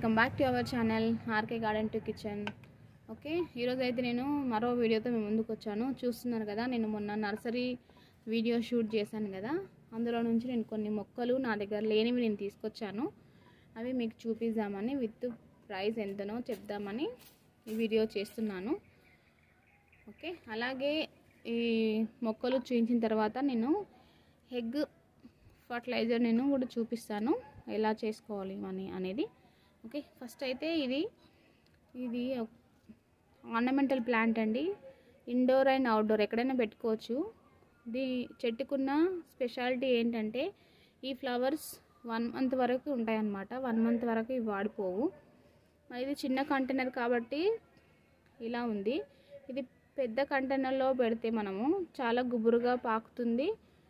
welcome back to our channel RK garden to kitchen okay ఈరోజు అయితే నేను మరో వీడియోతో మేము ముందుకు వచ్చాను చూస్తున్నారు కదా నేను మొన్న నర్సరీ వీడియో షూట్ చేశాను కదా అందులో నుంచి నేను కొన్ని మొక్కలు నా దగ్గర లేనివి నేను తీసుకొచ్చాను అవి మీకు చూపిద్దామని విత్ ప్రైస్ ఎంతనో చెప్దామని ఈ వీడియో చేస్తున్నాను ఓకే అలాగే ఈ మొక్కలు చూపించిన తర్వాత నేను ఎగ్ ఫర్టిలైజర్ నేను కూడా చూపిస్తాను ఎలా చేసుకోవాలి అని అనేది ఓకే ఫస్ట్ అయితే ఇది ఇది ఆర్నమెంటల్ ప్లాంట్ అండి ఇండోర్ అండ్ అవుట్డోర్ ఎక్కడైనా పెట్టుకోవచ్చు దీ చెట్టుకున్న స్పెషాలిటీ ఏంటంటే ఈ ఫ్లవర్స్ వన్ మంత్ వరకు ఉంటాయన్నమాట వన్ మంత్ వరకు ఇవి వాడిపోవు ఇది చిన్న కంటైనర్ కాబట్టి ఇలా ఉంది ఇది పెద్ద కంటైనర్లో పెడితే మనము చాలా గుబురుగా పాకుతుంది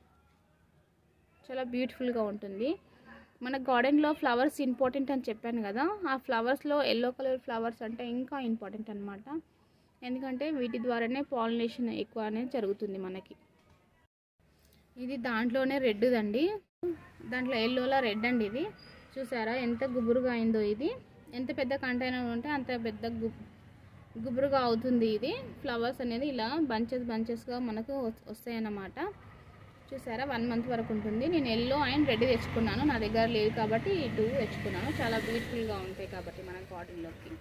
చాలా బ్యూటిఫుల్గా ఉంటుంది మన గార్డెన్లో ఫ్లవర్స్ ఇంపార్టెంట్ అని చెప్పాను కదా ఆ ఫ్లవర్స్లో ఎల్లో కలర్ ఫ్లవర్స్ అంటే ఇంకా ఇంపార్టెంట్ అనమాట ఎందుకంటే వీటి ద్వారానే పాలినేషన్ ఎక్కువ అనేది జరుగుతుంది మనకి ఇది దాంట్లోనే రెడ్ అండి దాంట్లో ఎల్లోలా రెడ్ అండి ఇది చూసారా ఎంత గుబురుగా అయిందో ఇది ఎంత పెద్ద కంటైనర్ ఉంటే అంత పెద్ద గు గుబురుగా అవుతుంది ఇది ఫ్లవర్స్ అనేది ఇలా బంచెస్ బంచెస్గా మనకు వస్తాయి అన్నమాట చూసారా వన్ మంత్ వరకు ఉంటుంది నేను ఎల్లో అండ్ రెడ్ తెచ్చుకున్నాను నా దగ్గర లేదు కాబట్టి ఈ టూ తెచ్చుకున్నాను చాలా బ్యూటిఫుల్గా ఉంటాయి కాబట్టి మన గార్డెన్లోకి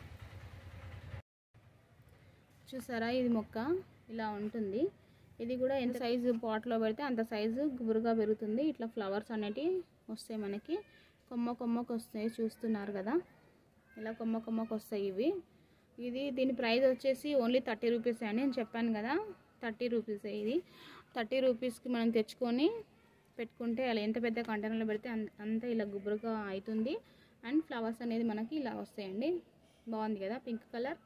చూసారా ఇది మొక్క ఇలా ఉంటుంది ఇది కూడా ఎంత సైజు పాట్లో పెడితే అంత సైజు గుబురుగా పెరుగుతుంది ఇట్లా ఫ్లవర్స్ అనేటివి వస్తాయి మనకి కొమ్మ కొమ్మకు వస్తాయి చూస్తున్నారు కదా ఇలా కొమ్మ కొమ్మకు వస్తాయి ఇవి ఇది దీని ప్రైస్ వచ్చేసి ఓన్లీ థర్టీ రూపీస్ అని నేను చెప్పాను కదా థర్టీ రూపీస్ ఇది థర్టీ రూపీస్కి మనం తెచ్చుకొని పెట్టుకుంటే అలా ఎంత పెద్ద కంటైనర్లో పెడితే అంత ఇలా గుబురుగా అవుతుంది అండ్ ఫ్లవర్స్ అనేది మనకి ఇలా వస్తాయండి బాగుంది కదా పింక్ కలర్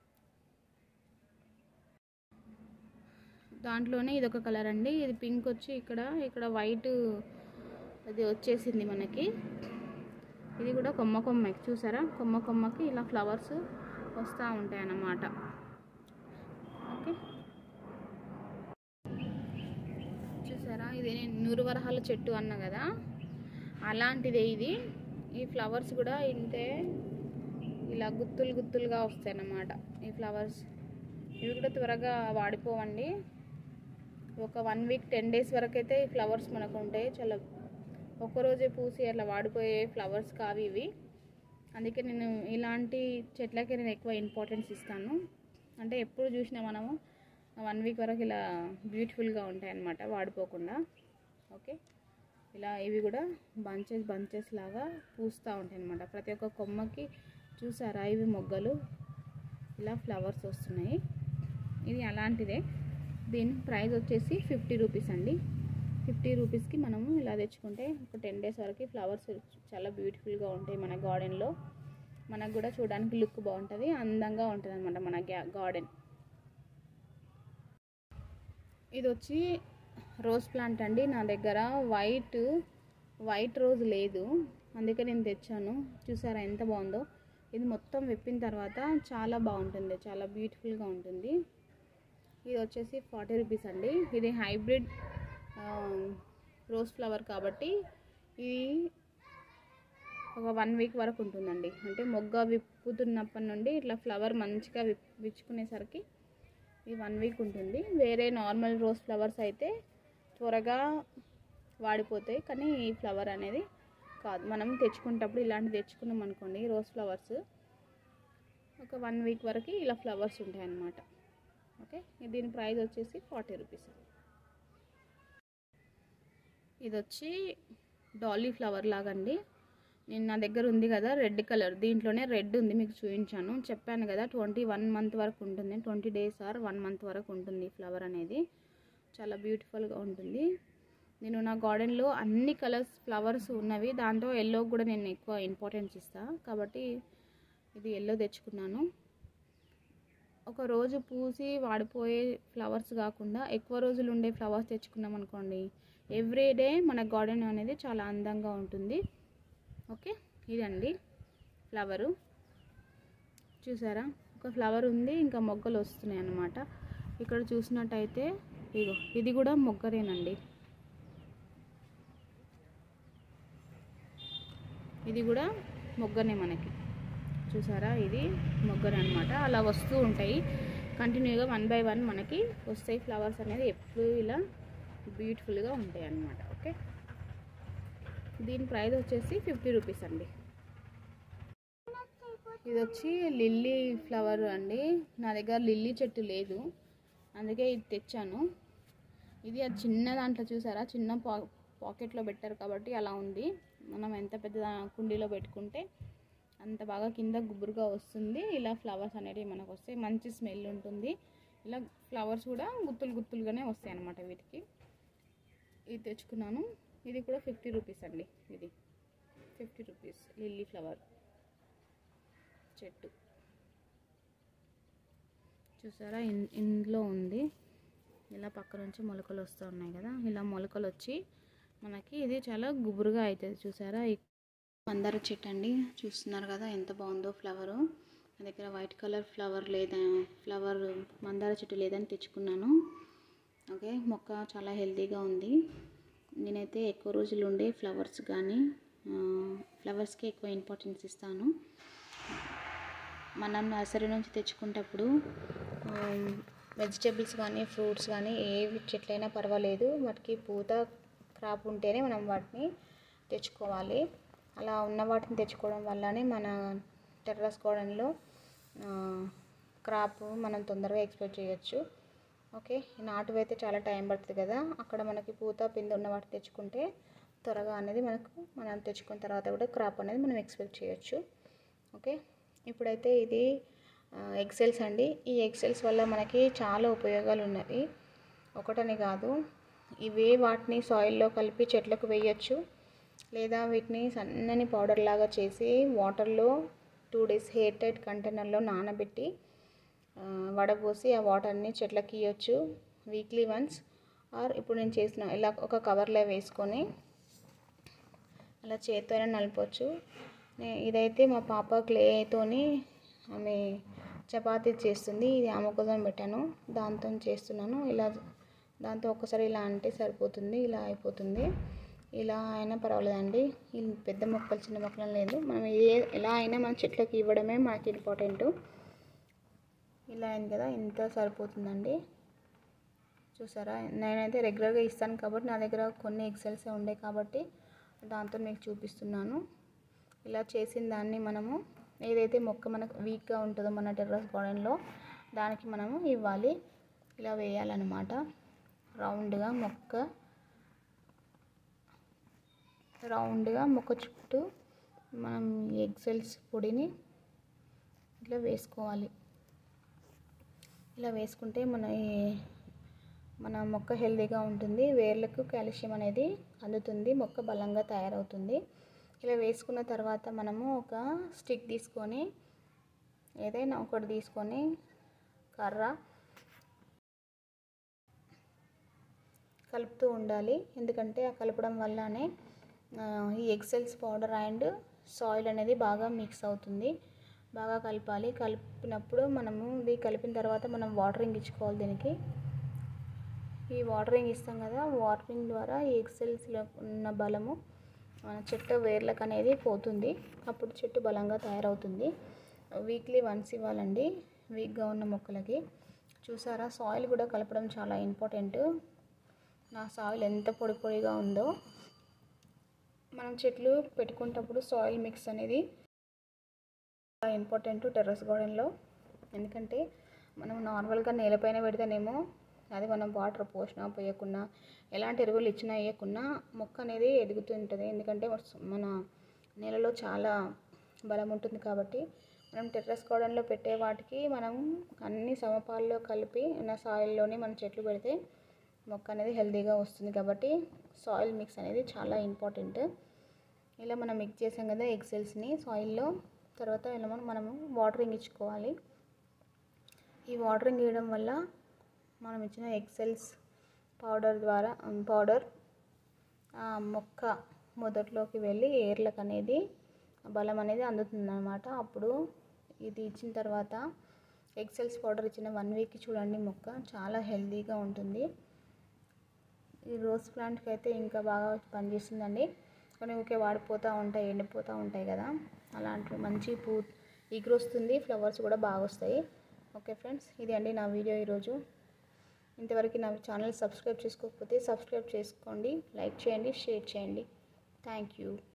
దాంట్లోనే ఇది ఒక కలర్ అండి ఇది పింక్ వచ్చి ఇక్కడ ఇక్కడ వైట్ అది వచ్చేసింది మనకి ఇది కూడా కొమ్మ కొమ్మకి చూసారా కొమ్మ కొమ్మకి ఇలా ఫ్లవర్స్ వస్తూ ఉంటాయి అన్నమాట ఓకే చూసారా ఇది నేను నూరు వరహాల చెట్టు అన్న కదా అలాంటిదే ఇది ఈ ఫ్లవర్స్ కూడా ఇంతే ఇలా గుత్తులు గుత్తులుగా వస్తాయి అన్నమాట ఈ ఫ్లవర్స్ ఇవి కూడా త్వరగా వాడిపోవండి ఒక వన్ వీక్ టెన్ డేస్ వరకు అయితే ఈ ఫ్లవర్స్ మనకు ఉంటాయి చాలా ఒక్కరోజే పూసి అట్లా వాడిపోయే ఫ్లవర్స్ కావి ఇవి అందుకే నేను ఇలాంటి చెట్లకి నేను ఎక్కువ ఇంపార్టెన్స్ ఇస్తాను అంటే ఎప్పుడు చూసినా మనము వన్ వీక్ వరకు ఇలా బ్యూటిఫుల్గా ఉంటాయి అన్నమాట వాడిపోకుండా ఓకే ఇలా ఇవి కూడా బంచెస్ బంచెస్ లాగా పూస్తూ ఉంటాయి అన్నమాట ప్రతి ఒక్క కొమ్మకి చూసారా ఇవి మొగ్గలు ఇలా ఫ్లవర్స్ వస్తున్నాయి ఇది అలాంటిదే దీని ప్రైస్ వచ్చేసి ఫిఫ్టీ రూపీస్ అండి ఫిఫ్టీ రూపీస్కి మనము ఇలా తెచ్చుకుంటే ఒక టెన్ డేస్ వరకు ఫ్లవర్స్ చాలా బ్యూటిఫుల్గా ఉంటాయి మన గార్డెన్లో మనకు కూడా చూడడానికి లుక్ బాగుంటుంది అందంగా ఉంటుంది అనమాట మన గార్డెన్ ఇది వచ్చి రోజ్ ప్లాంట్ అండి నా దగ్గర వైట్ వైట్ రోజ్ లేదు అందుకే నేను తెచ్చాను చూసారా ఎంత బాగుందో ఇది మొత్తం విప్పిన తర్వాత చాలా బాగుంటుంది చాలా బ్యూటిఫుల్గా ఉంటుంది ఇది వచ్చేసి ఫార్టీ రూపీస్ అండి ఇది హైబ్రిడ్ రోజ్ ఫ్లవర్ కాబట్టి ఇది ఒక వన్ వీక్ వరకు ఉంటుందండి అంటే మొగ్గ విప్పుతున్నప్పటి నుండి ఇట్లా ఫ్లవర్ మంచిగా విప్ విచ్చుకునేసరికి ఈ వన్ వీక్ ఉంటుంది వేరే నార్మల్ రోజ్ ఫ్లవర్స్ అయితే త్వరగా వాడిపోతాయి కానీ ఈ ఫ్లవర్ అనేది కాదు మనం తెచ్చుకునేటప్పుడు ఇలాంటి తెచ్చుకున్నాం అనుకోండి రోజ్ ఫ్లవర్స్ ఒక వన్ వీక్ వరకు ఇలా ఫ్లవర్స్ ఉంటాయి అన్నమాట ఓకే దీని ప్రైస్ వచ్చేసి ఫార్టీ రూపీస్ ఇది వచ్చి డాలీ ఫ్లవర్ లాగండి నేను నా దగ్గర ఉంది కదా రెడ్ కలర్ దీంట్లోనే రెడ్ ఉంది మీకు చూపించాను చెప్పాను కదా ట్వంటీ వన్ మంత్ వరకు ఉంటుంది twenty days or one month వరకు ఉంటుంది ఫ్లవర్ అనేది చాలా బ్యూటిఫుల్గా ఉంటుంది నేను నా గార్డెన్లో అన్ని కలర్స్ ఫ్లవర్స్ ఉన్నవి దాంట్లో ఎల్లో కూడా నేను ఎక్కువ ఇంపార్టెన్స్ ఇస్తాను కాబట్టి ఇది ఎల్లో తెచ్చుకున్నాను ఒక రోజు పూసి వాడిపోయే ఫ్లవర్స్ కాకుండా ఎక్కువ రోజులు ఉండే ఫ్లవర్స్ తెచ్చుకున్నాం అనుకోండి ఎవ్రీ డే మన గార్డెన్ అనేది చాలా అందంగా ఉంటుంది ఓకే ఇదండి ఫ్లవరు చూసారా ఒక ఫ్లవర్ ఉంది ఇంకా మొగ్గలు వస్తున్నాయి అన్నమాట ఇక్కడ చూసినట్టయితే ఇగో ఇది కూడా మొగ్గరేనండి ఇది కూడా మొగ్గనే మనకి చూసారా ఇది మొగ్గలు అనమాట అలా వస్తూ ఉంటాయి కంటిన్యూగా వన్ బై వన్ మనకి వస్తాయి ఫ్లవర్స్ అనేది ఎప్పుడు ఇలా బ్యూటిఫుల్గా ఉంటాయి అన్నమాట ఓకే దీని ప్రైస్ వచ్చేసి ఫిఫ్టీ రూపీస్ అండి ఇది వచ్చి లిల్లీ ఫ్లవర్ అండి నా దగ్గర లిల్లీ చెట్టు లేదు అందుకే ఇది తెచ్చాను ఇది ఆ చిన్న దాంట్లో చూసారా చిన్న పా పాకెట్లో పెట్టారు కాబట్టి అలా ఉంది మనం ఎంత పెద్ద దా- కుండీలో పెట్టుకుంటే అంత బాగా కింద గుబురుగా వస్తుంది ఇలా ఫ్లవర్స్ అనేవి మనకు వస్తాయి మంచి స్మెల్ ఉంటుంది ఇలా ఫ్లవర్స్ కూడా గుత్తులు గుత్తులుగానే వస్తాయి అన్నమాట వీటికి ఇది తెచ్చుకున్నాను ఇది కూడా ఫిఫ్టీ రూపీస్ అండి ఇది ఫిఫ్టీ రూపీస్ లిల్లీ ఫ్లవర్ చెట్టు చూసారా ఇన్ ఇందులో ఉంది ఇలా పక్క నుంచి మొలకలు వస్తూ ఉన్నాయి కదా ఇలా మొలకలు వచ్చి మనకి ఇది చాలా గుబురుగా అవుతుంది చూసారా ఈ మందార చెట్టు అండి చూస్తున్నారు కదా ఎంత బాగుందో ఫ్లవరు నా దగ్గర వైట్ కలర్ ఫ్లవర్ లేదా ఫ్లవర్ మందార చెట్టు లేదని తెచ్చుకున్నాను ఓకే మొక్క చాలా హెల్తీగా ఉంది నేనైతే ఎక్కువ రోజులు ఉండే ఫ్లవర్స్ కానీ ఫ్లవర్స్కి ఎక్కువ ఇంపార్టెన్స్ ఇస్తాను మనం నర్సరీ నుంచి తెచ్చుకునేటప్పుడు వెజిటేబుల్స్ కానీ ఫ్రూట్స్ కానీ ఏ చెట్లైనా పర్వాలేదు వాటికి పూత క్రాప్ ఉంటేనే మనం వాటిని తెచ్చుకోవాలి అలా ఉన్న వాటిని తెచ్చుకోవడం వల్లనే మన టెర్రస్ గార్డెన్లో క్రాప్ మనం తొందరగా ఎక్స్పెక్ట్ చేయొచ్చు ఓకే నాటువి అయితే చాలా టైం పడుతుంది కదా అక్కడ మనకి పూత పిండి ఉన్న వాటిని తెచ్చుకుంటే త్వరగా అనేది మనకు మనం తెచ్చుకున్న తర్వాత కూడా క్రాప్ అనేది మనం ఎక్స్పెక్ట్ చేయొచ్చు ఓకే ఇప్పుడైతే ఇది ఎక్సెల్స్ అండి ఈ ఎక్సెల్స్ వల్ల మనకి చాలా ఉపయోగాలు ఉన్నవి ఒకటని కాదు ఇవే వాటిని సాయిల్లో కలిపి చెట్లకు వేయచ్చు లేదా వీటిని సన్నని పౌడర్ లాగా చేసి వాటర్లో టూ డేస్ హెయిర్ టైట్ కంటైనర్లో నానబెట్టి ఆ, వడపోసి ఆ వాటర్ని చెట్లకి ఇవ్వచ్చు వీక్లీ వన్స్ ఆర్ ఇప్పుడు నేను చేసిన ఇలా ఒక కవర్లో వేసుకొని అలా చేత్తోనే నలపవచ్చు నే- ఇదైతే మా పాప క్లేతోని ఆమె చపాతీ చేస్తుంది ఇది ఆమె కోసం పెట్టాను దాంతో చేస్తున్నాను ఇలా దాంతో ఒక్కసారి ఇలా అంటే సరిపోతుంది ఇలా అయిపోతుంది ఇలా అయినా పర్వాలేదండి ఈ పెద్ద మొక్కలు చిన్న మొక్కలు లేదు మనం ఏ ఎలా అయినా మన చెట్లకి ఇవ్వడమే మనకి ఇంపార్టెంట్ ఇలా అయింది కదా ఇంత సరిపోతుందండి చూసారా నేనైతే రెగ్యులర్గా ఇస్తాను కాబట్టి నా దగ్గర కొన్ని ఎక్సెల్స్ ఉండే కాబట్టి దాంతో మీకు చూపిస్తున్నాను ఇలా చేసిన దాన్ని మనము ఏదైతే మొక్క మనకు వీక్గా ఉంటుందో మన టెర్రస్ గార్డెన్లో దానికి మనము ఇవ్వాలి ఇలా వేయాలన్నమాట రౌండ్గా మొక్క రౌండ్గా మొక్క చుట్టూ మనం ఎగ్సెల్స్ పొడిని ఇట్లా వేసుకోవాలి ఇలా వేసుకుంటే మన ఈ- మన మొక్క హెల్తీగా ఉంటుంది వేర్లకు కాల్షియం అనేది అందుతుంది మొక్క బలంగా తయారవుతుంది ఇలా వేసుకున్న తర్వాత మనము ఒక స్టిక్ తీసుకొని ఏదైనా ఒకటి తీసుకొని కర్ర కలుపుతూ ఉండాలి ఎందుకంటే ఆ కలపడం వల్లనే ఆ, ఈ ఎక్సెల్స్ పౌడర్ అండ్ సాయిల్ అనేది బాగా మిక్స్ అవుతుంది బాగా కలపాలి కలిపినప్పుడు మనము ఇది కలిపిన తర్వాత మనం వాటరింగ్ ఇచ్చుకోవాలి దీనికి ఈ వాటరింగ్ ఇస్తాం కదా వాటరింగ్ ద్వారా ఈ ఎక్సెల్స్లో ఉన్న బలము మన చెట్టు వేర్లకు అనేది పోతుంది అప్పుడు చెట్టు బలంగా తయారవుతుంది వీక్లీ వన్స్ ఇవ్వాలండి వీక్గా ఉన్న మొక్కలకి చూసారా సాయిల్ కూడా కలపడం చాలా ఇంపార్టెంట్ నా సాయిల్ ఎంత పొడి పొడిగా ఉందో మనం చెట్లు పెట్టుకునేటప్పుడు సాయిల్ మిక్స్ అనేది చాలా ఇంపార్టెంట్ టెర్రస్ గార్డెన్లో ఎందుకంటే మనం నార్మల్గా నేలపైన పెడితేనేమో అది మనం వాటర్ పోసినా పోయకున్నా ఎలాంటి ఎరువులు ఇచ్చినా వేయకున్నా మొక్క అనేది ఎదుగుతూ ఉంటుంది ఎందుకంటే మన నేలలో చాలా బలం ఉంటుంది కాబట్టి మనం టెర్రస్ గార్డెన్లో పెట్టే వాటికి మనం అన్ని సమపాల్లో కలిపి ఉన్న సాయిల్లోనే మనం చెట్లు పెడితే మొక్క అనేది హెల్తీగా వస్తుంది కాబట్టి సాయిల్ మిక్స్ అనేది చాలా ఇంపార్టెంట్ ఇలా మనం మిక్స్ చేసాం కదా ఎగ్సెల్స్ని సాయిల్లో తర్వాత ఇలా మనం మనము వాటరింగ్ ఇచ్చుకోవాలి ఈ వాటరింగ్ ఇవ్వడం వల్ల మనం ఇచ్చిన ఎక్సెల్స్ పౌడర్ ద్వారా పౌడర్ ఆ మొక్క మొదట్లోకి వెళ్ళి ఏర్లకు అనేది బలం అనేది అందుతుంది అనమాట అప్పుడు ఇది ఇచ్చిన తర్వాత ఎక్సెల్స్ పౌడర్ ఇచ్చిన వన్ వీక్ చూడండి మొక్క చాలా హెల్తీగా ఉంటుంది ఈ రోజ్ ప్లాంట్కి అయితే ఇంకా బాగా పనిచేస్తుందండి కొన్ని ఊకే వాడిపోతూ ఉంటాయి ఎండిపోతూ ఉంటాయి కదా అలాంటి మంచి పూ ఎగురొస్తుంది ఫ్లవర్స్ కూడా బాగా వస్తాయి ఓకే ఫ్రెండ్స్ ఇది అండి నా వీడియో ఈరోజు ఇంతవరకు నా ఛానల్ సబ్స్క్రైబ్ చేసుకోకపోతే సబ్స్క్రైబ్ చేసుకోండి లైక్ చేయండి షేర్ చేయండి థ్యాంక్ యూ